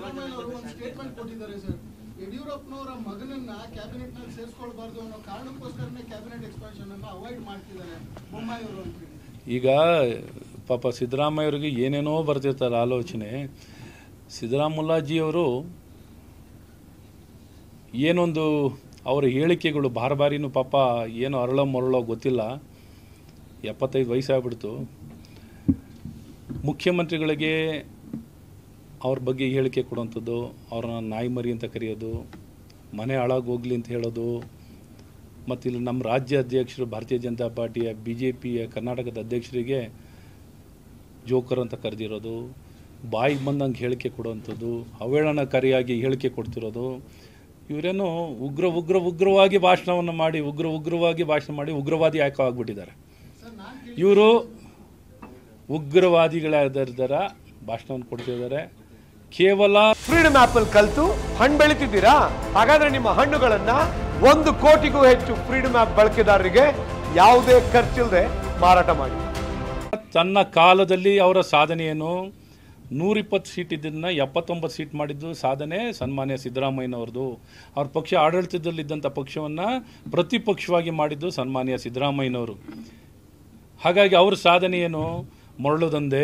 ಸಿದ್ದರಾಮಯ್ಯ ಅವರು ಒಂದು ಸ್ಟೇಟ್ಮೆಂಟ್ ಕೊಟ್ಟಿದ್ದಾರೆ ಸರ್ ಯಡಿಯೂರಪ್ಪನವರ ಮಗನನ್ನ ಕ್ಯಾಬಿನೆಟ್ ನಲ್ಲಿ ಸೇರಿಸ್ಕೊಳ್ಬಾರ್ದು ಅನ್ನೋ ಕಾರಣಕ್ಕೋಸ್ಕರನೇ ಕ್ಯಾಬಿನೆಟ್ ಎಕ್ಸ್ಪಾನ್ಷನ್ ಅನ್ನ ಅವಾಯ್ಡ್ ಮಾಡ್ತಿದ್ದಾರೆ ಬೊಮ್ಮಾಯಿ ಅವರು ಅಂತ ಹೇಳಿ ಈಗ ಪಾಪ ಸಿದ್ದರಾಮಯ್ಯವ್ರಿಗೆ ಏನೇನೋ ಬರ್ತಿರ್ತಾರೆ ಆಲೋಚನೆ ಸಿದ್ದರಾಮುಲ್ಲಾಜಿಯವರು ಏನೊಂದು ಅವರ ಹೇಳಿಕೆಗಳು ಬಾರ ಬಾರಿನೂ ಪಾಪ ಏನು ಅರಳೋ ಮರಳೋ ಗೊತ್ತಿಲ್ಲ ಎಪ್ಪತ್ತೈದು ವಯಸ್ಸಾಗ್ಬಿಡ್ತು ಮುಖ್ಯಮಂತ್ರಿಗಳಿಗೆ ಅವ್ರ ಬಗ್ಗೆ ಹೇಳಿಕೆ ಕೊಡುವಂಥದ್ದು ಅವ್ರನ್ನ ನಾಯಿ ಮರಿ ಅಂತ ಕರೆಯೋದು ಮನೆ ಹಾಳಾಗಿ ಹೋಗ್ಲಿ ಅಂತ ಹೇಳೋದು ಮತ್ತು ಇಲ್ಲಿ ನಮ್ಮ ರಾಜ್ಯ ಅಧ್ಯಕ್ಷರು ಭಾರತೀಯ ಜನತಾ ಪಾರ್ಟಿಯ ಬಿ ಜೆ ಪಿಯ ಕರ್ನಾಟಕದ ಅಧ್ಯಕ್ಷರಿಗೆ ಜೋಕರ್ ಅಂತ ಕರೆದಿರೋದು ಬಾಯಿಗೆ ಬಂದಂಗೆ ಹೇಳಿಕೆ ಕೊಡುವಂಥದ್ದು ಅವಹೇಳನಕಾರಿಯಾಗಿ ಹೇಳಿಕೆ ಕೊಡ್ತಿರೋದು ಇವರೇನು ಉಗ್ರ ಉಗ್ರ ಉಗ್ರವಾಗಿ ಭಾಷಣವನ್ನು ಮಾಡಿ ಉಗ್ರ ಉಗ್ರವಾಗಿ ಭಾಷಣ ಮಾಡಿ ಉಗ್ರವಾದಿ ಆಯ್ಕೆ ಆಗ್ಬಿಟ್ಟಿದ್ದಾರೆ ಸರ್ ನಾನು ಇವರು ಉಗ್ರವಾದಿಗಳಾದರ ಭಾಷಣವನ್ನು ಕೊಡ್ತಿದ್ದಾರೆ ಕೇವಲ ಫ್ರೀಡಮ್ ಆಪ್ ಅಲ್ಲಿ ಕಲ್ತು ಹಣ್ಣು ಬೆಳಿತಿದ್ದೀರಾ ಹಾಗಾದ್ರೆ ನಿಮ್ಮ ಹಣ್ಣುಗಳನ್ನ ಒಂದು ಕೋಟಿಗೂ ಹೆಚ್ಚು ಫ್ರೀಡಮ್ ಆಪ್ ಬಳಕೆದಾರರಿಗೆ ಯಾವುದೇ ಖರ್ಚಿಲ್ಲದೆ ಮಾರಾಟ ಮಾಡಿ ತನ್ನ ಕಾಲದಲ್ಲಿ ಅವರ ಸಾಧನೆ ಏನು ನೂರಿಪ್ಪತ್ತು ಸೀಟ್ ಇದ್ದನ್ನ ಎಪ್ಪತ್ತೊಂಬತ್ತು ಸೀಟ್ ಮಾಡಿದ್ದು ಸಾಧನೆ ಸನ್ಮಾನ್ಯ ಸಿದ್ದರಾಮಯ್ಯನವ್ರದ್ದು ಅವ್ರ ಪಕ್ಷ ಆಡಳಿತದಲ್ಲಿದ್ದಂಥ ಪಕ್ಷವನ್ನು ಪ್ರತಿಪಕ್ಷವಾಗಿ ಮಾಡಿದ್ದು ಸನ್ಮಾನ್ಯ ಸಿದ್ದರಾಮಯ್ಯನವರು ಹಾಗಾಗಿ ಅವ್ರ ಸಾಧನೆ ಏನು ಮರಳು ದಂಧೆ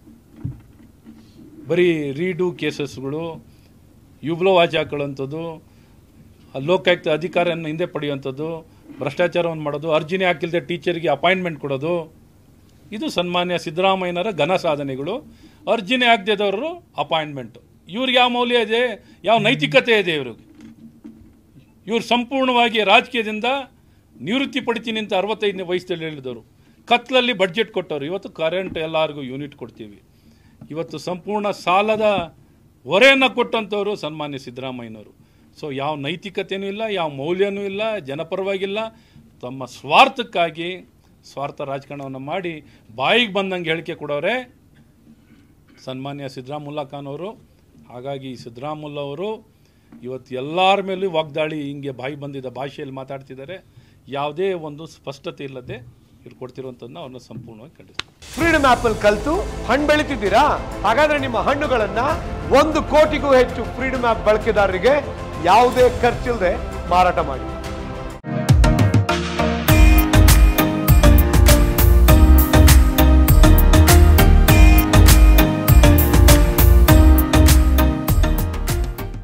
ಬರೀ ರೀಡು ಕೇಸಸ್ಗಳು ಯುಬ್ಲೋ ವಾಚ್ ಹಾಕೊಳ್ಳೋಂಥದ್ದು ಲೋಕಾಯುಕ್ತ ಅಧಿಕಾರವನ್ನು ಹಿಂದೆ ಪಡೆಯುವಂಥದ್ದು ಭ್ರಷ್ಟಾಚಾರವನ್ನು ಮಾಡೋದು ಅರ್ಜಿನೇ ಹಾಕಿಲ್ಲದೆ ಟೀಚರ್ಗೆ ಅಪಾಯಿಂಟ್ಮೆಂಟ್ ಕೊಡೋದು ಇದು ಸನ್ಮಾನ್ಯ ಸಿದ್ದರಾಮಯ್ಯನವರ ಘನ ಸಾಧನೆಗಳು ಅರ್ಜಿನೇ ಆಗದಿದ್ದವರು ಅಪಾಯಿಂಟ್ಮೆಂಟು ಇವ್ರಿಗೆ ಯಾವ ಮೌಲ್ಯ ಇದೆ ಯಾವ ನೈತಿಕತೆ ಇದೆ ಇವ್ರಿಗೆ ಇವ್ರು ಸಂಪೂರ್ಣವಾಗಿ ರಾಜಕೀಯದಿಂದ ನಿವೃತ್ತಿ ಪಡಿತೀನಿ ಅಂತ ಅರವತ್ತೈದನೇ ವಯಸ್ಸಲ್ಲಿ ಹೇಳಿದವರು ಕತ್ಲಲ್ಲಿ ಬಡ್ಜೆಟ್ ಕೊಟ್ಟವರು ಇವತ್ತು ಕರೆಂಟ್ ಎಲ್ಲರಿಗೂ ಯೂನಿಟ್ ಕೊಡ್ತೀವಿ ಇವತ್ತು ಸಂಪೂರ್ಣ ಸಾಲದ ಹೊರೆಯನ್ನು ಕೊಟ್ಟಂಥವ್ರು ಸನ್ಮಾನ್ಯ ಸಿದ್ದರಾಮಯ್ಯನವರು ಸೊ ಯಾವ ನೈತಿಕತೆಯೂ ಇಲ್ಲ ಯಾವ ಮೌಲ್ಯನೂ ಇಲ್ಲ ಜನಪರವಾಗಿಲ್ಲ ತಮ್ಮ ಸ್ವಾರ್ಥಕ್ಕಾಗಿ ಸ್ವಾರ್ಥ ರಾಜಕಾರಣವನ್ನು ಮಾಡಿ ಬಾಯಿಗೆ ಬಂದಂಗೆ ಹೇಳಿಕೆ ಕೊಡೋರೆ ಸನ್ಮಾನ್ಯ ಸಿದ್ದರಾಮುಲ್ಲಾ ಖಾನ್ ಅವರು ಹಾಗಾಗಿ ಸಿದ್ದರಾಮುಲ್ಲ ಅವರು ಇವತ್ತು ಎಲ್ಲರ ಮೇಲೂ ವಾಗ್ದಾಳಿ ಹಿಂಗೆ ಬಾಯಿ ಬಂದಿದ್ದ ಭಾಷೆಯಲ್ಲಿ ಮಾತಾಡ್ತಿದ್ದಾರೆ ಯಾವುದೇ ಒಂದು ಸ್ಪಷ್ಟತೆ ಇಲ್ಲದೆ ಇವ್ರು ಕೊಡ್ತಿರುವಂಥದ್ದನ್ನ ಅವ್ರನ್ನ ಸಂಪೂರ್ಣವಾಗಿ ಖಂಡಿಸ್ತಾರೆ ಫ್ರೀಡಮ್ ಆಪ್ ಅಲ್ಲಿ ಕಲ್ತು ಹಣ್ಣು ಬೆಳಿತಿದ್ದೀರಾ ಹಾಗಾದ್ರೆ ನಿಮ್ಮ ಹಣ್ಣುಗಳನ್ನ ಒಂದು ಕೋಟಿಗೂ ಹೆಚ್ಚು ಫ್ರೀಡಮ್ ಆಪ್ ಬಳಕೆದಾರರಿಗೆ ಯಾವುದೇ ಖರ್ಚಿಲ್ಲದೆ ಮಾರಾಟ ಮಾಡಿ